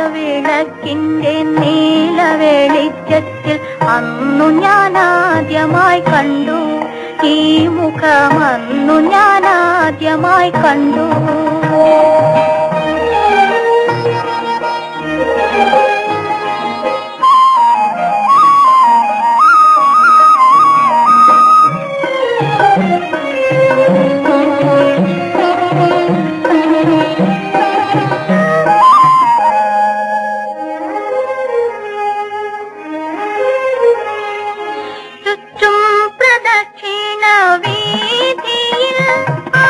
ആലവിളക്കിന്റെ നീല വെളിച്ചത്തിൽ അന്നു ഞാൻ ആദ്യമായി കണ്ടു ഈ മുഖം അന്നു ഞാൻ ആദ്യമായി കണ്ടു ചുറ്റും പ്രദക്ഷിണ വീതിയിൽ ആ,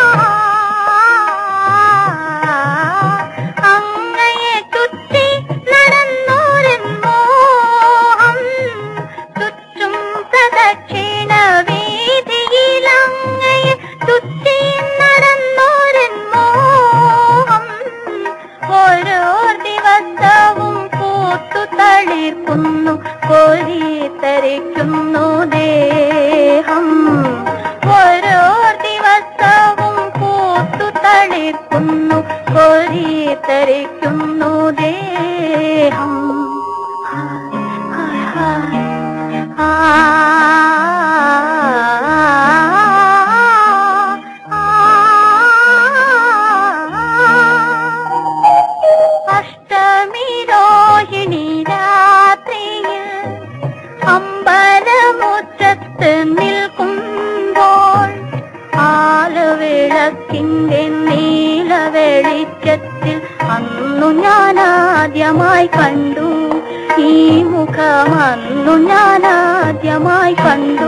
അങ്ങയെ ചുറ്റി നടന്നോരൻ മോഹം ചുറ്റും പ്രദക്ഷിണ വീതിയിൽ അങ്ങയെ ചുറ്റി നടന്നോരൻ മോഹം ഓരോ ദിവസവും പൂത്തു തളിർക്കുന്നു കോരിത്തരിക്കുന്നു ദേഹം ഓരോ ദിവസവും പൂത്തു തളിർക്കുന്നു കോരിത്തരിക്കുന്നു ദേഹം ഹായ് ഹായ് ഹായ്. അഷ്ടമി രോഹിണി രാത്രിയിൽ അമ്പലമുറ്റത്ത് നിൽക്കുമ്പോൾ ആലവിളക്കിന്റെ നീല വെളിച്ചത്തിൽ അന്നു ഞാൻ ആദ്യമായി കണ്ടു ഈ മുഖം അന്നു ഞാൻ ആദ്യമായി കണ്ടു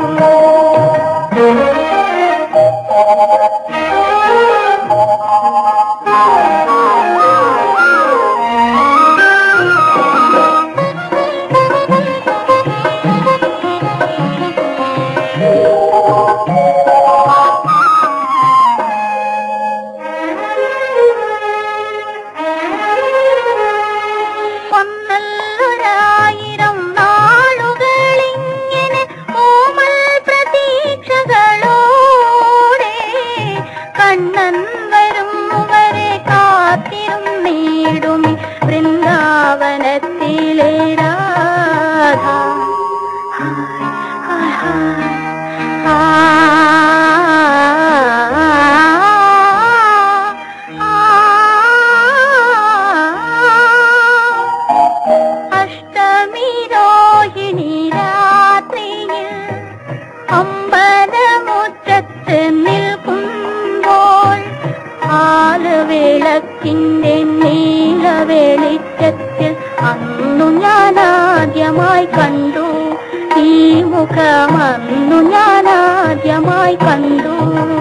ഒന്നല്ലൊരായിരം നാളുകളിങ്ങനെ ഓമൽ പ്രതീക്ഷകളോടെ കണ്ണൻ വരും വരെ കാത്തിരുന്നീടും വൃന്ദാവനത്തിലെ രാധ ഹായ് ഹായ് അഷ്ടമി രോഹിണി രാത്രിയിൽ അമ്പലമുറ്റത്ത് നിൽക്കുമ്പോൾ ആലുവിളക്കിന്റെ നീല വെളിച്ചത്തിൽ അന്നു ഞാൻ ആദ്യമായി കണ്ടു ഈ മുഖം അന്നു ഞാൻ ആദ്യമായി കണ്ടു